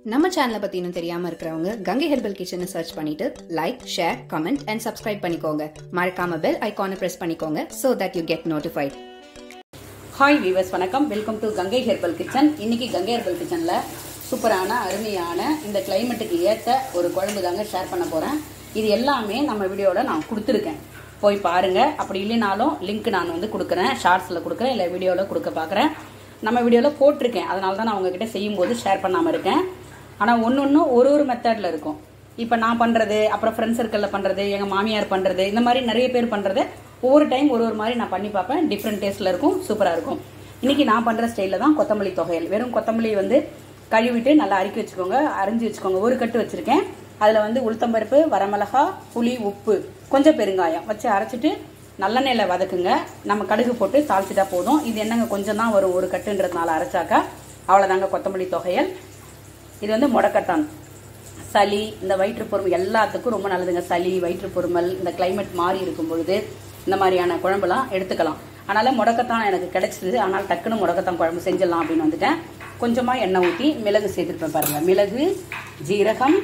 நம்ம சேனலை பத்தி இன்னும் தெரியாம இருக்கிறவங்க கங்கை ஹெர்பல் கிச்சனை சர்ச் பண்ணிட்டு like share comment and subscribe பண்ணிக்கோங்க மறக்காம பெல் ஐகானை பிரஸ் பண்ணிக்கோங்க so that you get notified hi viewers வணக்கம் welcome to Gangai herbal kitchen இன்னைக்கு கங்கை ஹெர்பல் கிச்சனில் சூப்பரான அருமையான இந்த கிளைமேட்டுக்கு ஏற்ற ஒரு குழம்பு தாங்க ஷேர் பண்ண போகிறேன் இது எல்லாமே நம்ம வீடியோவில் நான் கொடுத்துருக்கேன் போய் பாருங்க அப்படி இல்லைனாலும் லிங்க் நான் வந்து கொடுக்குறேன் ஷார்ட்ஸில் கொடுக்குறேன் இல்லை வீடியோவில் கொடுக்க பார்க்குறேன் நம்ம வீடியோவில் போட்டிருக்கேன் அதனால தான் நான் உங்ககிட்ட செய்யும்போது ஷேர் பண்ணாமல் இருக்கேன் ஆனால் ஒன்று ஒன்றும் ஒரு ஒரு மெத்தடில் இருக்கும் இப்போ நான் பண்ணுறது அப்புறம் ஃப்ரெண்ட்ஸ் சர்க்கிளில் பண்ணுறது எங்கள் மாமியார் பண்ணுறது இந்த மாதிரி நிறைய பேர் பண்ணுறது ஒவ்வொரு டைம் ஒரு ஒரு மாதிரி நான் பண்ணி பார்ப்பேன் டிஃப்ரெண்ட் டேஸ்ட்டில் இருக்கும் சூப்பராக இருக்கும் இன்னைக்கு நான் பண்ணுற ஸ்டைலில் தான் கொத்தமல்லி தொகையல் வெறும் கொத்தமல்லி வந்து கழுவிட்டு நல்லா அரிக்கி வச்சுக்கோங்க அரிஞ்சு வச்சுக்கோங்க ஒரு கட்டு வச்சுருக்கேன் அதில் வந்து உளுத்தம்பருப்பு வரமிளகா புளி உப்பு கொஞ்சம் பெருங்காயம் வச்சு அரைச்சிட்டு நல்லெண்ணெயில் வதக்குங்க நம்ம கடுகு போட்டு தாளிச்சிட்டா போதும் இது என்னங்க கொஞ்சம் தான் வரும் ஒரு கட்டுன்றதுனால அரைச்சாக்கா அவ்வளோதாங்க கொத்தமல்லி தொகையல் இது வந்து முடக்கத்தான் சளி இந்த வயிற்றுப்பொருள் எல்லாத்துக்கும் ரொம்ப நல்லதுங்க சளி வயிற்றுப்பொருமல் இந்த கிளைமேட் மாறி இருக்கும் பொழுது இந்த மாதிரியான குழம்புலாம் எடுத்துக்கலாம் அதனால முடக்கத்தான் எனக்கு கிடைச்சிது ஆனால் டக்குன்னு முடக்கத்தான் குழம்பு செஞ்சிடலாம் அப்படின்னு வந்துட்டேன் கொஞ்சமாக எண்ணெய் ஊற்றி மிளகு சேர்த்துருப்பேன் பாருங்க மிளகு ஜீரகம்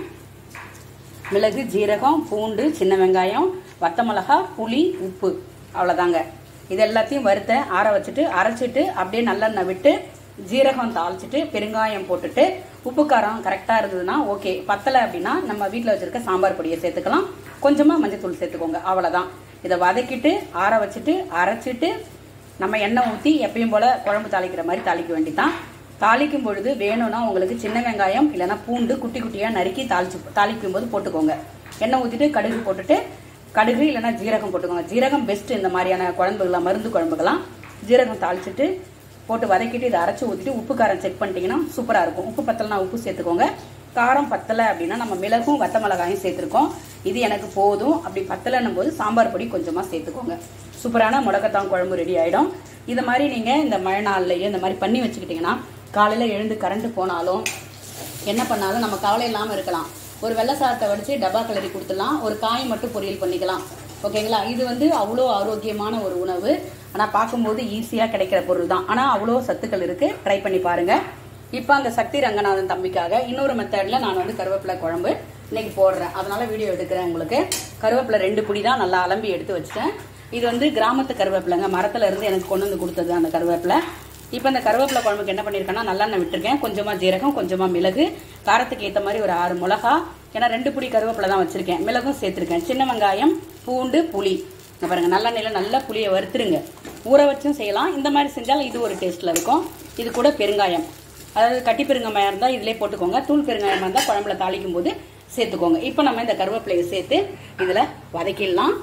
மிளகு ஜீரகம் பூண்டு சின்ன வெங்காயம் வத்த மிளகா புளி உப்பு அவ்வளோதாங்க இது எல்லாத்தையும் வறுத்த ஆற வச்சுட்டு அரைச்சிட்டு அப்படியே நல்லெண்ணெய் விட்டு ஜீரகம் தாளிச்சிட்டு பெருங்காயம் போட்டுட்டு உப்பு காரம் கரெக்டாக இருந்ததுன்னா ஓகே பத்தலை அப்படின்னா நம்ம வீட்டில் வச்சிருக்க சாம்பார் பொடியை சேர்த்துக்கலாம் கொஞ்சமாக மஞ்சத்தூள் சேர்த்துக்கோங்க அவ்வளோதான் இதை வதக்கிட்டு ஆற வச்சுட்டு அரைச்சிட்டு நம்ம எண்ணெய் ஊற்றி எப்பயும் போல் குழம்பு தாளிக்கிற மாதிரி தாளிக்க வேண்டிதான் தாளிக்கும் பொழுது வேணும்னா உங்களுக்கு சின்ன வெங்காயம் இல்லைன்னா பூண்டு குட்டி குட்டியாக நறுக்கி தாளிச்சு தாளிக்கும் போது போட்டுக்கோங்க எண்ணெய் ஊற்றிட்டு கடுகு போட்டுட்டு கடுகு இல்லைன்னா ஜீரகம் போட்டுக்கோங்க ஜீரகம் பெஸ்ட் இந்த மாதிரியான குழம்புகள்லாம் மருந்து குழம்புகள்லாம் ஜீரகம் தாளிச்சிட்டு போட்டு வதக்கிட்டு இதை அரைச்சி ஊற்றிட்டு உப்பு காரம் செக் பண்ணிட்டீங்கன்னா சூப்பராக இருக்கும் உப்பு பத்தலைனா உப்பு சேர்த்துக்கோங்க காரம் பத்தலை அப்படின்னா நம்ம மிளகும் வத்த மிளகாயும் சேர்த்துருக்கோம் இது எனக்கு போதும் அப்படி பத்தலைன்னும் போது சாம்பார் பொடி கொஞ்சமாக சேர்த்துக்கோங்க சூப்பரான முடக்கத்தான் குழம்பு ரெடி ஆகிடும் இதை மாதிரி நீங்கள் இந்த மழை நாள்லையே இந்த மாதிரி பண்ணி வச்சுக்கிட்டிங்கன்னா காலையில் எழுந்து கரண்ட் போனாலும் என்ன பண்ணாலும் நம்ம கவலை இல்லாமல் இருக்கலாம் ஒரு வெள்ளை சாதத்தை வடித்து டப்பா கிளறி கொடுத்துடலாம் ஒரு காய் மட்டும் பொரியல் பண்ணிக்கலாம் ஓகேங்களா இது வந்து அவ்வளோ ஆரோக்கியமான ஒரு உணவு ஆனால் பார்க்கும்போது ஈஸியாக கிடைக்கிற பொருள் தான் ஆனால் அவ்வளோ சத்துக்கள் இருக்குது ட்ரை பண்ணி பாருங்கள் இப்போ அந்த சக்தி ரங்கநாதன் தம்பிக்காக இன்னொரு மெத்தடில் நான் வந்து கருவேப்பிலை குழம்பு இன்னைக்கு போடுறேன் அதனால வீடியோ எடுக்கிறேன் உங்களுக்கு கருவேப்பிலை ரெண்டு புடி தான் நல்லா அலம்பி எடுத்து வச்சுட்டேன் இது வந்து கிராமத்து கருவேப்பிலைங்க மரத்துல இருந்து எனக்கு கொண்டு வந்து கொடுத்தது அந்த கருவேப்பிலை இப்போ இந்த கருவேப்பிலை குழம்புக்கு என்ன பண்ணியிருக்கேன்னா நல்லெண்ணெய் விட்டுருக்கேன் கொஞ்சமாக ஜீரகம் கொஞ்சமாக மிளகு காரத்துக்கு ஏற்ற மாதிரி ஒரு ஆறு மிளகா ஏன்னா ரெண்டு புடி கருவேப்பிலை தான் வச்சிருக்கேன் மிளகும் சேர்த்துருக்கேன் சின்ன வெங்காயம் பூண்டு புளி இங்க பாருங்க நல்லெண்ணெயில் நல்லா புளியை வறுத்துருங்க ஊற வச்சும் செய்யலாம் இந்த மாதிரி செஞ்சால் இது ஒரு டேஸ்ட்டில் இருக்கும் இது கூட பெருங்காயம் அதாவது கட்டி பெருங்காயம் இருந்தால் இதிலே போட்டுக்கோங்க தூள் பெருங்காயம் இருந்தால் குழம்புல தாளிக்கும் போது சேர்த்துக்கோங்க இப்போ நம்ம இந்த கருவேப்பிலையை சேர்த்து இதில் வதக்கிடலாம்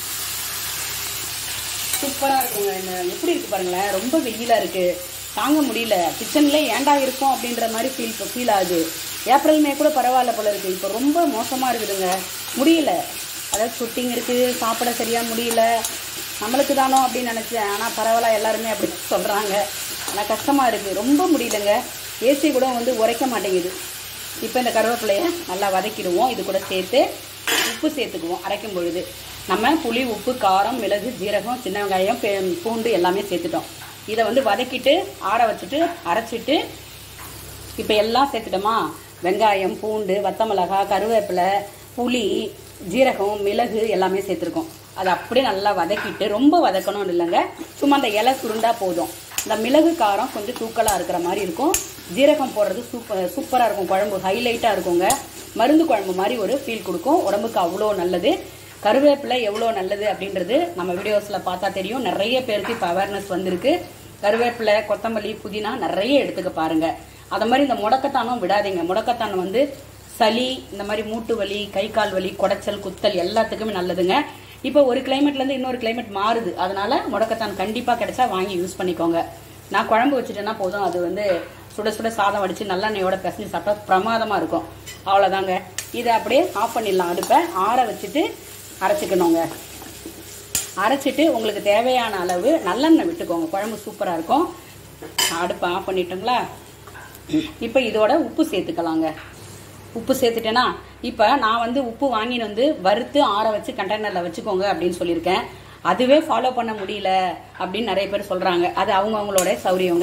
சூப்பராக இருக்குங்க இந்த எப்படி இருக்கு பாருங்களேன் ரொம்ப வெயிலாக இருக்கு தாங்க முடியல கிச்சன்ல ஏண்டா இருக்கும் அப்படின்ற மாதிரி ஃபீல் ஃபீல் ஆகுது ஏப்ரல் மே கூட பரவாயில்ல போல இருக்கு இப்போ ரொம்ப மோசமாக இருக்குதுங்க முடியல அதாவது ஷூட்டிங் இருக்குது சாப்பிட சரியாக முடியல நம்மளுக்கு தானோ அப்படின்னு நினச்சேன் ஆனால் பரவாயில்ல எல்லாருமே அப்படி சொல்கிறாங்க ஆனால் கஷ்டமாக இருக்குது ரொம்ப முடியலங்க ஏசி கூட வந்து உரைக்க மாட்டேங்குது இப்போ இந்த கருவேப்பிலையை நல்லா வதக்கிடுவோம் இது கூட சேர்த்து உப்பு சேர்த்துக்குவோம் அரைக்கும் பொழுது நம்ம புளி உப்பு காரம் மிளகு ஜீரகம் சின்ன வெங்காயம் பெ- பூண்டு எல்லாமே சேர்த்துட்டோம் இதை வந்து வதக்கிட்டு ஆற வச்சுட்டு அரைச்சிட்டு இப்போ எல்லாம் சேர்த்துட்டோமா வெங்காயம் பூண்டு வத்த மிளகா கருவேப்பிலை புளி ஜீரகம் மிளகு எல்லாமே சேர்த்துருக்கோம் அதை அப்படியே நல்லா வதக்கிட்டு ரொம்ப வதக்கணும்னு இல்லைங்க சும்மா அந்த இலை சுருண்டா போதும் இந்த மிளகு காரம் கொஞ்சம் தூக்கலாக இருக்கிற மாதிரி இருக்கும் ஜீரகம் போடுறது சூப்பர் சூப்பராக இருக்கும் குழம்பு ஹைலைட்டாக இருக்குங்க மருந்து குழம்பு மாதிரி ஒரு ஃபீல் கொடுக்கும் உடம்புக்கு அவ்வளோ நல்லது கருவேப்பிலை எவ்வளோ நல்லது அப்படின்றது நம்ம வீடியோஸில் பார்த்தா தெரியும் நிறைய பேருக்கு இப்போ அவேர்னஸ் வந்திருக்கு கருவேப்பிலை கொத்தமல்லி புதினா நிறைய எடுத்துக்க பாருங்க அது மாதிரி இந்த முடக்கத்தானும் விடாதீங்க முடக்கத்தான் வந்து சளி இந்த மாதிரி மூட்டு வலி கை கால் வலி குடைச்சல் குத்தல் எல்லாத்துக்குமே நல்லதுங்க இப்போ ஒரு climateல இருந்து இன்னொரு கிளைமேட் மாறுது அதனால முடக்கத்தான் கண்டிப்பாக கிடைச்சா வாங்கி யூஸ் பண்ணிக்கோங்க நான் குழம்பு வச்சுட்டேன்னா போதும் அது வந்து சுட சுட சாதம் வடித்து நல்லெண்ணெயோட பிசைஞ்சு சாப்பிட்டா பிரமாதமாக இருக்கும் அவ்வளோதாங்க இதை அப்படியே ஆஃப் பண்ணிடலாம் அடுப்பை ஆற வச்சுட்டு அரைச்சிக்கணுங்க அரைச்சிட்டு உங்களுக்கு தேவையான அளவு நல்லெண்ணெய் விட்டுக்கோங்க குழம்பு சூப்பராக இருக்கும் அடுப்பை ஆஃப் பண்ணிட்டோங்களா இப்போ இதோட உப்பு சேர்த்துக்கலாங்க உப்பு சேர்த்துட்டேன்னா இப்போ நான் வந்து உப்பு வாங்கின்னு வந்து வறுத்து ஆற வச்சு கண்டெய்னரில் வச்சுக்கோங்க அப்படின்னு சொல்லியிருக்கேன் அதுவே ஃபாலோ பண்ண முடியல அப்படின்னு நிறைய பேர் சொல்கிறாங்க அது அவங்கவுங்களோட சௌரியங்க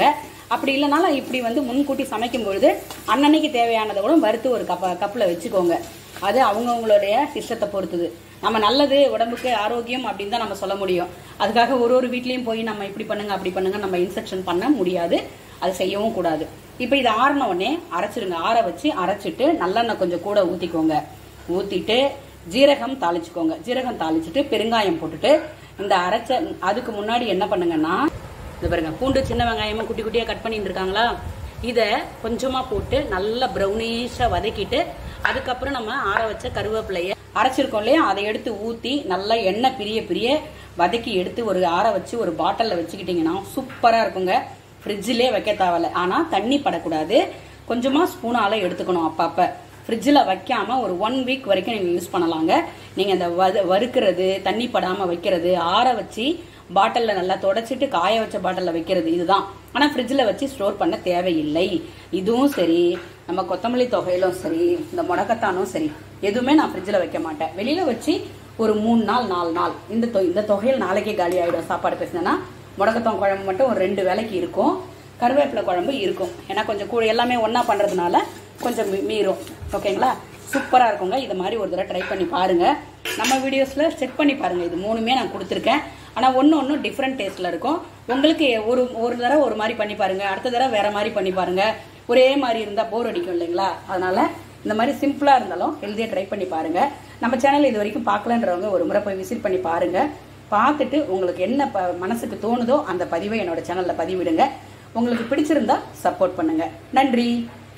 அப்படி இல்லைனாலும் இப்படி வந்து முன்கூட்டி சமைக்கும் பொழுது அன்னன்னைக்கு தேவையானதை கூட வறுத்து ஒரு கப்ப கப்பில் வச்சுக்கோங்க அது அவங்கவுங்களுடைய இஷ்டத்தை பொறுத்தது நம்ம நல்லது உடம்புக்கு ஆரோக்கியம் அப்படின்னு தான் நம்ம சொல்ல முடியும் அதுக்காக ஒரு ஒரு வீட்லேயும் போய் நம்ம இப்படி பண்ணுங்க அப்படி பண்ணுங்க நம்ம இன்ஸ்ட்ரக்ஷன் பண்ண முடியாது அது செய்யவும் கூடாது இப்போ இது ஆறின உடனே அரைச்சிடுங்க ஆற வச்சு அரைச்சிட்டு நல்லெண்ணெய் கொஞ்சம் கூட ஊற்றிக்கோங்க ஊற்றிட்டு ஜீரகம் தாளிச்சுக்கோங்க ஜீரகம் தாளிச்சிட்டு பெருங்காயம் போட்டுட்டு இந்த அரைச்ச அதுக்கு முன்னாடி என்ன பண்ணுங்கன்னா இது பாருங்க பூண்டு சின்ன வெங்காயமும் குட்டி குட்டியாக கட் பண்ணிட்டு இருக்காங்களா இதை கொஞ்சமாக போட்டு நல்லா ப்ரௌனிஷாக வதக்கிட்டு அதுக்கப்புறம் நம்ம ஆற வச்ச கருவேப்பிலைய அரைச்சிருக்கோம் இல்லையா அதை எடுத்து ஊற்றி நல்லா எண்ணெய் பிரிய பிரிய வதக்கி எடுத்து ஒரு ஆற வச்சு ஒரு பாட்டிலில் வச்சுக்கிட்டிங்கன்னா சூப்பராக இருக்குங்க ஃப்ரிட்ஜிலே வைக்க தேவையில்ல ஆனால் தண்ணி படக்கூடாது கொஞ்சமாக ஸ்பூனால எடுத்துக்கணும் அப்பப்போ ஃப்ரிட்ஜில் வைக்காம ஒரு ஒன் வீக் வரைக்கும் நீங்கள் யூஸ் பண்ணலாங்க நீங்கள் இந்த வத வறுக்கிறது தண்ணி படாமல் வைக்கிறது ஆற வச்சு பாட்டிலில் நல்லா தொடச்சிட்டு காய வச்ச பாட்டிலில் வைக்கிறது இதுதான் ஆனால் ஃப்ரிட்ஜில் வச்சு ஸ்டோர் பண்ண தேவையில்லை இதுவும் சரி நம்ம கொத்தமல்லி தொகையிலும் சரி இந்த முடக்கத்தானும் சரி எதுவுமே நான் ஃப்ரிட்ஜில் வைக்க மாட்டேன் வெளியில் வச்சு ஒரு மூணு நாள் நாலு நாள் இந்த தொ இந்த தொகையில் நாளைக்கே காலி ஆகிடும் சாப்பாடு பேசினேன்னா முடக்கத்தான் குழம்பு மட்டும் ஒரு ரெண்டு வேலைக்கு இருக்கும் கருவேப்பிலை குழம்பு இருக்கும் ஏன்னா கொஞ்சம் கூட எல்லாமே ஒன்றா பண்ணுறதுனால கொஞ்சம் மீ- மீறும் ஓகேங்களா சூப்பராக இருக்குங்க இது மாதிரி ஒரு தடவை ட்ரை பண்ணி பாருங்கள் நம்ம வீடியோஸில் செக் பண்ணி பாருங்கள் இது மூணுமே நான் கொடுத்துருக்கேன் ஆனால் ஒன்று ஒன்று டிஃப்ரெண்ட் டேஸ்ட்டில் இருக்கும் உங்களுக்கு ஒரு ஒரு தடவை ஒரு மாதிரி பண்ணி பாருங்கள் அடுத்த தடவை வேறு மாதிரி பண்ணி பாருங்கள் ஒரே மாதிரி இருந்தால் போர் அடிக்கும் இல்லைங்களா அதனால் இந்த மாதிரி சிம்பிளாக இருந்தாலும் ஹெல்த்தியாக ட்ரை பண்ணி பாருங்கள் நம்ம சேனல் இது வரைக்கும் பார்க்கலன்றவங்க ஒரு முறை போய் விசிட் பண்ணி பாருங்கள் பார்த்துட்டு உங்களுக்கு என்ன ப மனசுக்கு தோணுதோ அந்த பதிவை என்னோட சேனலில் பதிவிடுங்க உங்களுக்கு பிடிச்சிருந்தா சப்போர்ட் பண்ணுங்க நன்றி